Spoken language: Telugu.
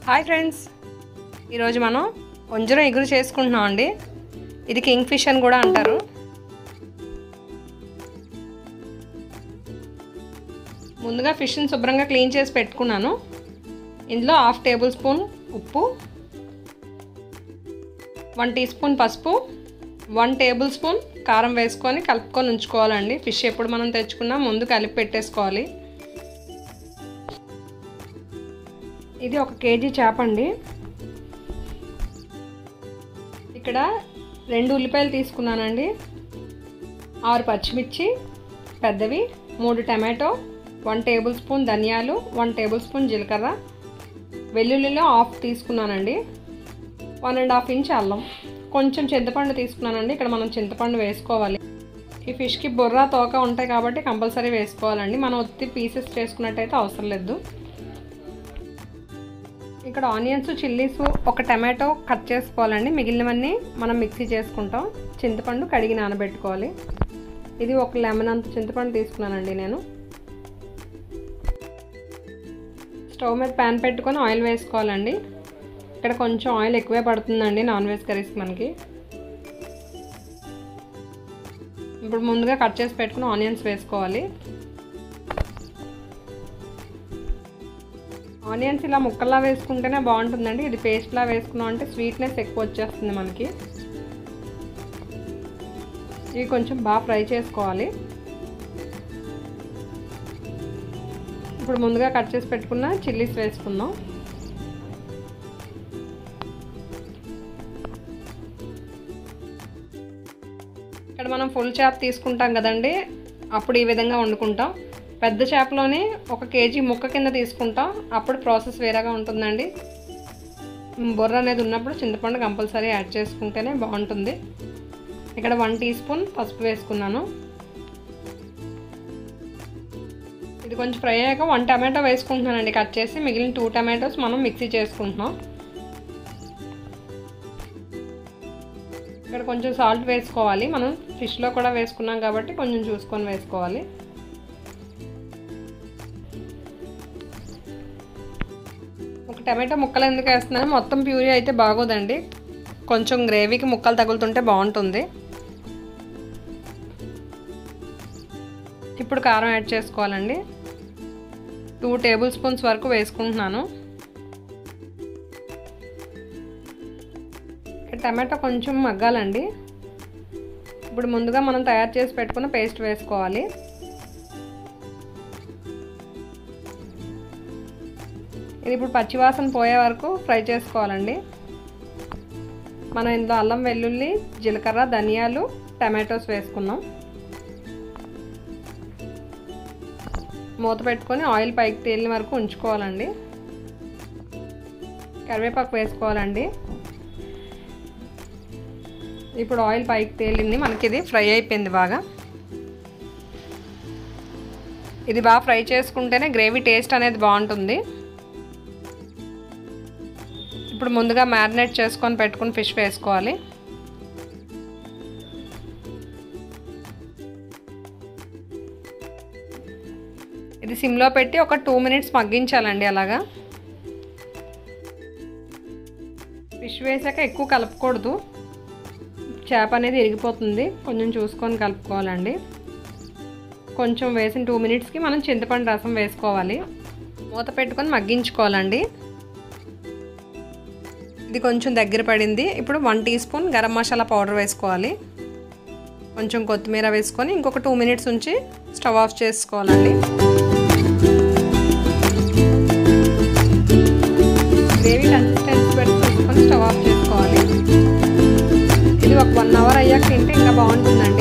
హాయ్ ఫ్రెండ్స్ ఈరోజు మనం వంజరం ఎగురు చేసుకుంటున్నాం అండి ఇది కింగ్ ఫిష్ అని కూడా అంటారు ముందుగా ఫిష్ని శుభ్రంగా క్లీన్ చేసి పెట్టుకున్నాను ఇందులో హాఫ్ టేబుల్ స్పూన్ ఉప్పు వన్ టీ స్పూన్ పసుపు వన్ టేబుల్ స్పూన్ కారం వేసుకొని కలుపుకొని ఉంచుకోవాలండి ఫిష్ ఎప్పుడు మనం తెచ్చుకున్నా ముందు కలిపి పెట్టేసుకోవాలి ఇది ఒక కేజీ చేప అండి ఇక్కడ రెండు ఉల్లిపాయలు తీసుకున్నానండి ఆరు పచ్చిమిర్చి పెద్దవి మూడు టమాటో వన్ టేబుల్ స్పూన్ ధనియాలు వన్ టేబుల్ స్పూన్ జీలకర్ర వెల్లుల్లిలో హాఫ్ తీసుకున్నానండి వన్ అండ్ హాఫ్ ఇంచ్ అల్లం కొంచెం చింతపండు తీసుకున్నానండి ఇక్కడ మనం చింతపండు వేసుకోవాలి ఈ ఫిష్కి బుర్ర తోక ఉంటాయి కాబట్టి కంపల్సరీ వేసుకోవాలండి మనం ఒత్తి పీసెస్ చేసుకున్నట్టయితే అవసరం లేదు ఇక్కడ ఆనియన్స్ చిల్లీస్ ఒక టమాటో కట్ చేసుకోవాలండి మిగిలినవన్నీ మనం మిక్సీ చేసుకుంటాం చింతపండు కడిగి నానబెట్టుకోవాలి ఇది ఒక లెమన్ అంత చింతపండు తీసుకున్నానండి నేను స్టవ్ మీద ప్యాన్ పెట్టుకొని ఆయిల్ వేసుకోవాలండి ఇక్కడ కొంచెం ఆయిల్ ఎక్కువే పడుతుందండి నాన్ వెజ్ కర్రీస్కి మనకి ఇప్పుడు ముందుగా కట్ చేసి పెట్టుకుని ఆనియన్స్ వేసుకోవాలి ఆనియన్స్ ఇలా ముక్కల్లా వేసుకుంటేనే బాగుంటుందండి ఇది పేస్ట్లా వేసుకున్నాం అంటే స్వీట్నెస్ ఎక్కువ వచ్చేస్తుంది మనకి ఇవి కొంచెం బాగా ఫ్రై చేసుకోవాలి ఇప్పుడు ముందుగా కట్ చేసి పెట్టుకున్న చిల్లీస్ వేసుకుందాం ఇక్కడ మనం ఫుల్ చేప తీసుకుంటాం కదండి అప్పుడు ఈ విధంగా వండుకుంటాం పెద్ద చేపలోనే ఒక కేజీ ముక్క కింద తీసుకుంటాం అప్పుడు ప్రాసెస్ వేరేగా ఉంటుందండి బుర్ర అనేది ఉన్నప్పుడు చింతపండు కంపల్సరీ యాడ్ చేసుకుంటేనే బాగుంటుంది ఇక్కడ వన్ టీ స్పూన్ పసుపు వేసుకున్నాను ఇది కొంచెం ఫ్రై అయ్యాక వన్ టమాటో వేసుకుంటున్నానండి కట్ చేసి మిగిలిన టూ టమాటోస్ మనం మిక్సీ చేసుకుంటున్నాం ఇక్కడ కొంచెం సాల్ట్ వేసుకోవాలి మనం ఫిష్లో కూడా వేసుకున్నాం కాబట్టి కొంచెం చూసుకొని వేసుకోవాలి ఒక టమాటో ముక్కలు ఎందుకు వేస్తున్నాను మొత్తం ప్యూరీ అయితే బాగోదండి కొంచెం గ్రేవీకి ముక్కలు తగులుతుంటే బాగుంటుంది ఇప్పుడు కారం యాడ్ చేసుకోవాలండి టూ టేబుల్ స్పూన్స్ వరకు వేసుకుంటున్నాను టమాటో కొంచెం మగ్గాలండి ఇప్పుడు ముందుగా మనం తయారు చేసి పెట్టుకున్న పేస్ట్ వేసుకోవాలి ఇది ఇప్పుడు పచ్చివాసన పోయే వరకు ఫ్రై చేసుకోవాలండి మనం ఇందులో అల్లం వెల్లుల్లి జీలకర్ర ధనియాలు టమాటోస్ వేసుకున్నాం మూత పెట్టుకొని ఆయిల్ పైకి తేలిన వరకు ఉంచుకోవాలండి కరివేపాకు వేసుకోవాలండి ఇప్పుడు ఆయిల్ పైకి తేలింది మనకి ఇది ఫ్రై అయిపోయింది బాగా ఇది బాగా ఫ్రై చేసుకుంటేనే గ్రేవీ టేస్ట్ అనేది బాగుంటుంది ఇప్పుడు ముందుగా మ్యారినేట్ చేసుకొని పెట్టుకుని ఫిష్ వేసుకోవాలి ఇది సిమ్లో పెట్టి ఒక టూ మినిట్స్ మగ్గించాలండి అలాగా ఫిష్ వేసాక ఎక్కువ కలపకూడదు చేప అనేది ఇరిగిపోతుంది కొంచెం చూసుకొని కలుపుకోవాలండి కొంచెం వేసిన టూ మినిట్స్కి మనం చింతపండు రసం వేసుకోవాలి మూత పెట్టుకొని మగ్గించుకోవాలండి ఇది కొంచెం దగ్గర పడింది ఇప్పుడు one teaspoon garam masala powder వేసుకోవాలి కొంచెం కొత్తిమీర వేసుకొని ఇంకొక టూ మినిట్స్ ఉంచి స్టవ్ ఆఫ్ చేసుకోవాలండి గ్రేవీ కన్సిస్టెన్సీ పెట్టి చూసుకొని స్టవ్ ఆఫ్ చేసుకోవాలి ఇది ఒక వన్ అవర్ అయ్యాక తింటే ఇంకా బాగుంటుందండి